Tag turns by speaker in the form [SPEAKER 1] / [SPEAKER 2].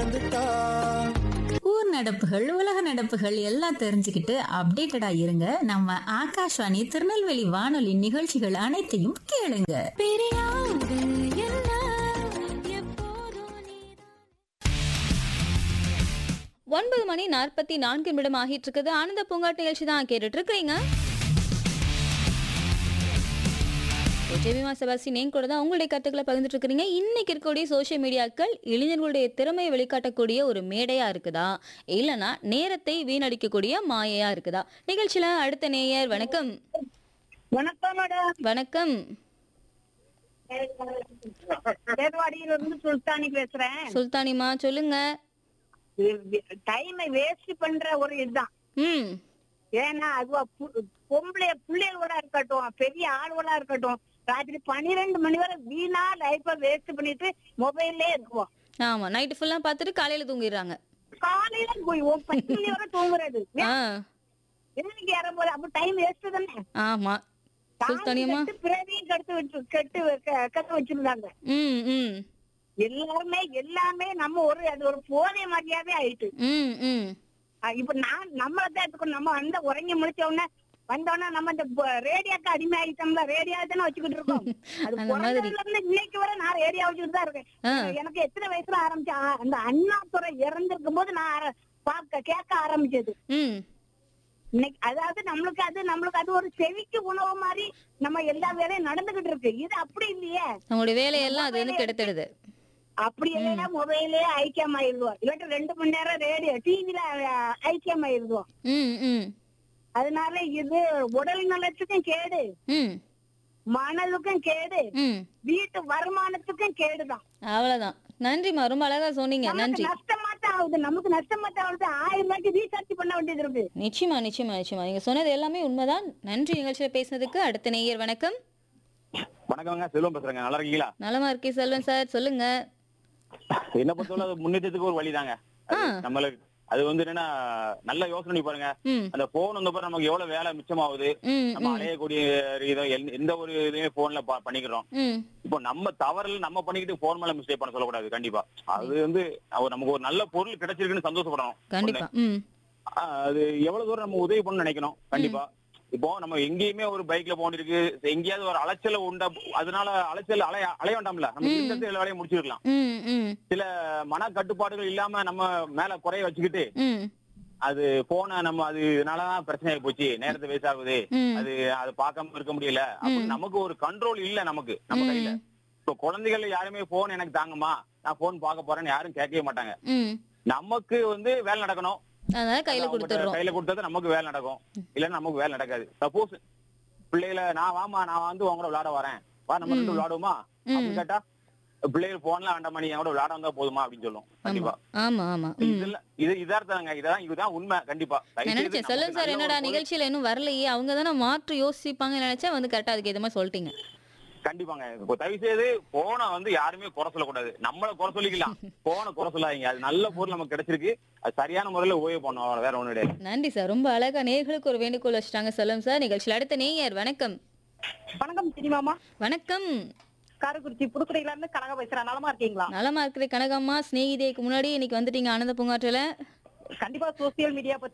[SPEAKER 1] வந்துட்டா
[SPEAKER 2] ஊர் நடப்புகள் உலக நடப்புகள் எல்லாம் தெரிஞ்சுக்கிட்டு அப்டேட்டடா இருங்க நம்ம ஆகாஷ்வாணி திருநெல்வேலி வானொலி நிகழ்ச்சிகள் அனைத்தையும் கேளுங்க
[SPEAKER 3] ஒன்பது மணி நாற்பத்தி நான்கு நிமிடம் ஆகிட்டு இருக்குது ஆனந்த பூங்காட்டு நிகழ்ச்சி தான் கேட்டுட்டு இருக்கிறீங்க ஜெபிமா செபாஸ்டின் என் கூட தான் உங்களுடைய கருத்துக்களை பகிர்ந்துட்டு இருக்கிறீங்க இன்னைக்கு இருக்கக்கூடிய சோஷியல் மீடியாக்கள் இளைஞர்களுடைய திறமையை வெளிக்காட்டக்கூடிய ஒரு மேடையா இருக்குதா இல்லனா நேரத்தை வீணடிக்கக்கூடிய மாயையா இருக்குதா நிகழ்ச்சியில அடுத்த நேயர் வணக்கம்
[SPEAKER 4] வணக்கம் மேடம்
[SPEAKER 3] வணக்கம்
[SPEAKER 4] தேர்வாடியில இருந்து சுல்தானி பேசுறேன்
[SPEAKER 3] சுல்தானிமா சொல்லுங்க
[SPEAKER 4] டைமை வேஸ்ட் பண்ற ஒரு இதுதான்
[SPEAKER 3] ம்
[SPEAKER 4] ஏன்னா அதுவா பு- பொம்பளை பிள்ளைகளோட இருக்கட்டும் பெரிய ஆளுகளா இருக்கட்டும் ராத்திரி பன்னிரெண்டு மணி வரை வீணா லைஃப வேஸ்ட் பண்ணிட்டு மொபைல்லே இருக்குவோம்
[SPEAKER 3] ஆமா நைட்டு ஃபுல்லா பார்த்துட்டு காலையில தூங்கிடுறாங்க
[SPEAKER 4] காலையில போய் ஒரு பத்து மணி வரை தூங்குறது
[SPEAKER 3] ஆ
[SPEAKER 4] எதுக்கு ஏறும்போது அப்ப டைம் வேஸ்ட் தானே
[SPEAKER 3] ஆமா சுல்தானியம்மா
[SPEAKER 4] கெட்டு பிறவியும் கெடுத்து வச்சு கெட்டு க- கெட்டு வச்சிருந்தாங்க
[SPEAKER 3] ம் ம்
[SPEAKER 4] எல்லாருமே எல்லாமே நம்ம ஒரு அது ஒரு போதை மரியாதை ஆயிட்டு
[SPEAKER 3] ம் ம்
[SPEAKER 4] அஹ் இப்ப நான் நம்மள தான் எடுத்துக்கணும் நம்ம அந்த உறங்கி முடிச்ச உடனே வந்தோடனே நம்ம இந்த ரேடியோக்கு அடிமை ஆயிட்டோம்ல ரேடியோ தானே வச்சுக்கிட்டு இருக்கோம் அது
[SPEAKER 3] அந்த மாதிரி.
[SPEAKER 4] பிறந்ததுல இருந்து இன்னைக்கு வரை நான் ரேடியோ வச்சுக்கிட்டு தான் இருக்கேன்
[SPEAKER 3] ஆ.
[SPEAKER 4] எனக்கு எத்தனை வயசுல ஆரம்பிச்சேன் ஆ, அந்த அண்ணாதுரை இறந்திருக்கும் போது நான் ஆர- பார்க்க கேட்க ஆரம்பிச்சது
[SPEAKER 3] ம்
[SPEAKER 4] இன்னைக்கு அதாவது நம்மளுக்கு அது நம்மளுக்கு அது ஒரு செவிக்கு உணவு மாதிரி நம்ம எல்லா வேலையும் நடந்துகிட்டு இருக்கு இது அப்படி இல்லையே
[SPEAKER 3] நம்மளுடைய வேலையெல்லாம் அது வந்து கெடுத்துடுது
[SPEAKER 4] அப்படி இல்லைன்னா மொபைலே ஐக்கியம் ஆயிருவோம் இல்லாட்டி ரெண்டு மணி நேரம் ரேடியோ டிவில ஐக்கியம் ஆயிருவோம்
[SPEAKER 3] ம் ம்
[SPEAKER 4] அதனால இது உடல் நலத்துக்கும் கேடு
[SPEAKER 3] ம்
[SPEAKER 4] மனதுக்கும் கேடு
[SPEAKER 3] ம்
[SPEAKER 4] வீட்டு வருமானத்துக்கும் கேடுதான்
[SPEAKER 3] அவ்வளவுதான் நன்றிம்மா ரொம்ப அழகா சொன்னீங்க
[SPEAKER 4] நமக்கு
[SPEAKER 3] நன்றி
[SPEAKER 4] நஷ்டமா தான் ஆகுது நமக்கு நஷ்டமா தான் ஆகுது ஆயிரம் ரூபாய்க்கு ரீசார்ஜ் பண்ண வேண்டியது இருக்கு
[SPEAKER 3] நிச்சயமா நிச்சயமா நிச்சயமா நீங்க சொன்னது எல்லாமே உண்மைதான் நன்றி நிகழ்ச்சியில பேசினதுக்கு அடுத்த நேயர் வணக்கம்
[SPEAKER 5] வணக்கங்க செல்வம் பேசுறேங்க நல்லா இருக்கீங்களா
[SPEAKER 3] நலமா இருக்கே செல்வன் சார் சொல்லுங்க
[SPEAKER 5] என்ன பொறுத்தவரை அது முன்னேற்றத்துக்கு ஒரு வழிதாங்க அது
[SPEAKER 3] ஆ.
[SPEAKER 5] நம்மளுக்கு அது வந்து என்னன்னா நல்ல யோசனை பண்ணி பாருங்க
[SPEAKER 3] ம்
[SPEAKER 5] அந்த போன் வந்த பிறகு நமக்கு எவ்வளவு வேலை மிச்சமாகுது
[SPEAKER 3] ம்
[SPEAKER 5] நம்ம
[SPEAKER 3] ம்
[SPEAKER 5] அலையக்கூடிய இதோ எந்த- எந்த ஒரு இதையுமே போன்ல பண்ணிக்கிறோம்
[SPEAKER 3] ம்
[SPEAKER 5] இப்போ நம்ம தவறுல நம்ம பண்ணிக்கிட்டு போன் மேல மிஸ்டேக் பண்ண சொல்லக்கூடாது கண்டிப்பா அது வந்து அவ- நமக்கு ஒரு நல்ல பொருள் கிடைச்சிருக்குன்னு சந்தோஷப்படணும்
[SPEAKER 3] கண்டிப்பா ம்
[SPEAKER 5] ஆ, அது எவ்வளவு தூரம் நம்ம உதவி பண்ண நினைக்கணும் கண்டிப்பா இப்போ நம்ம எங்கேயுமே ஒரு பைக்ல போனிருக்கு எங்கேயாவது ஒரு அலைச்சல உண்டா அதனால அலைச்சல் அலைய அலைய வேண்டாம்ல நம்ம
[SPEAKER 3] ம்.
[SPEAKER 5] இருந்த இடத்துல எல்லா வேலையும் முடிச்சிருக்கலாம்
[SPEAKER 3] ம் ம்
[SPEAKER 5] சில மன கட்டுப்பாடுகள் இல்லாம நம்ம மேல குறைய வச்சுக்கிட்டு
[SPEAKER 3] ம்
[SPEAKER 5] அது போன நம்ம அது இதனாலதான் பிரச்சனை ஆகி போச்சு நேரத்தை வேஸ்ட் ஆகுது
[SPEAKER 3] ம்
[SPEAKER 5] அது அது பார்க்காம இருக்க முடியல அப்படின்னு நமக்கு ஒரு கண்ட்ரோல் இல்ல நமக்கு நம்ம கையில இப்போ குழந்தைகள் யாருமே போன் எனக்கு தாங்கம்மா நான் போன் பார்க்க போறேன்னு யாரும் கேட்கவே மாட்டாங்க
[SPEAKER 3] ம்
[SPEAKER 5] நமக்கு வந்து வேலை நடக்கணும்
[SPEAKER 3] அதனால கையில
[SPEAKER 5] அவங்ககிட்ட
[SPEAKER 3] கொடுத்துடுறோம்
[SPEAKER 5] கையில கொடுத்தது நமக்கு வேலை நடக்கும் இல்லன்னா நமக்கு வேலை நடக்காது சப்போஸ் பிள்ளைகளை நான் வாமா நான் வந்து உங்க கூட விளையாட வரேன் வா நம்ம ரெண்டு விளையாடுவோமா அப்படின்னு கேட்டா பிள்ளைகள் போன்லாம் வேண்டாமா நீ என் கூட விளையாட வந்தா போதுமா அப்படின்னு சொல்லும் கண்டிப்பா
[SPEAKER 3] ஆமா ஆமா ம்
[SPEAKER 5] இதுல இது இதார்த்தங்க இதான் இதுதான் உண்மை கண்டிப்பா தயவு
[SPEAKER 3] நான்
[SPEAKER 5] செய்து
[SPEAKER 3] நினைச்சேன்
[SPEAKER 5] நமக்கு
[SPEAKER 3] செல்வன் சார்
[SPEAKER 5] நல்ல
[SPEAKER 3] என்னடா
[SPEAKER 5] ஒரு பொருள்
[SPEAKER 3] நிகழ்ச்சியில இன்னும் வரலையே அவங்க தானே மாற்று யோசிப்பாங்க நினைச்சா வந்து கரெக்டா அதுக்கு ஏத்த மாதிரி சொல்லிட்டீங்க
[SPEAKER 5] கண்டிப்பாங்க இப்போ தயவு செய்து போனை வந்து யாருமே குறை சொல்லக்கூடாது நம்மள குறை சொல்லிக்கலாம் போனை குறை சொல்லாதீங்க அது நல்ல பொருள் நமக்கு கிடைச்சிருக்கு அது சரியான முறையில உபயோக பண்ணும் அவ்வளவு வேற ஒண்ணு கிடையாது
[SPEAKER 3] நன்றி சார் ரொம்ப அழகா நேர்களுக்கு ஒரு வேண்டுகோள் வச்சுட்டாங்க செல்வம் சார் நிகழ்ச்சியில் அடுத்த நேயர் வணக்கம்
[SPEAKER 4] வணக்கம் சினிமாமா
[SPEAKER 3] வணக்கம்
[SPEAKER 4] காரைக்குறிச்சி புதுக்குடியில இருந்து கனகா பேசுறேன் நலமா இருக்கீங்களா
[SPEAKER 3] நலமா இருக்கிற கனகம்மா ஸ்நேகிதேக்கு முன்னாடி இன்னைக்கு வந்துட்டீங்க ஆனந்த பூங்காற்றுல
[SPEAKER 4] கண்டிப்பா சோசியல் மீடியா பத்தி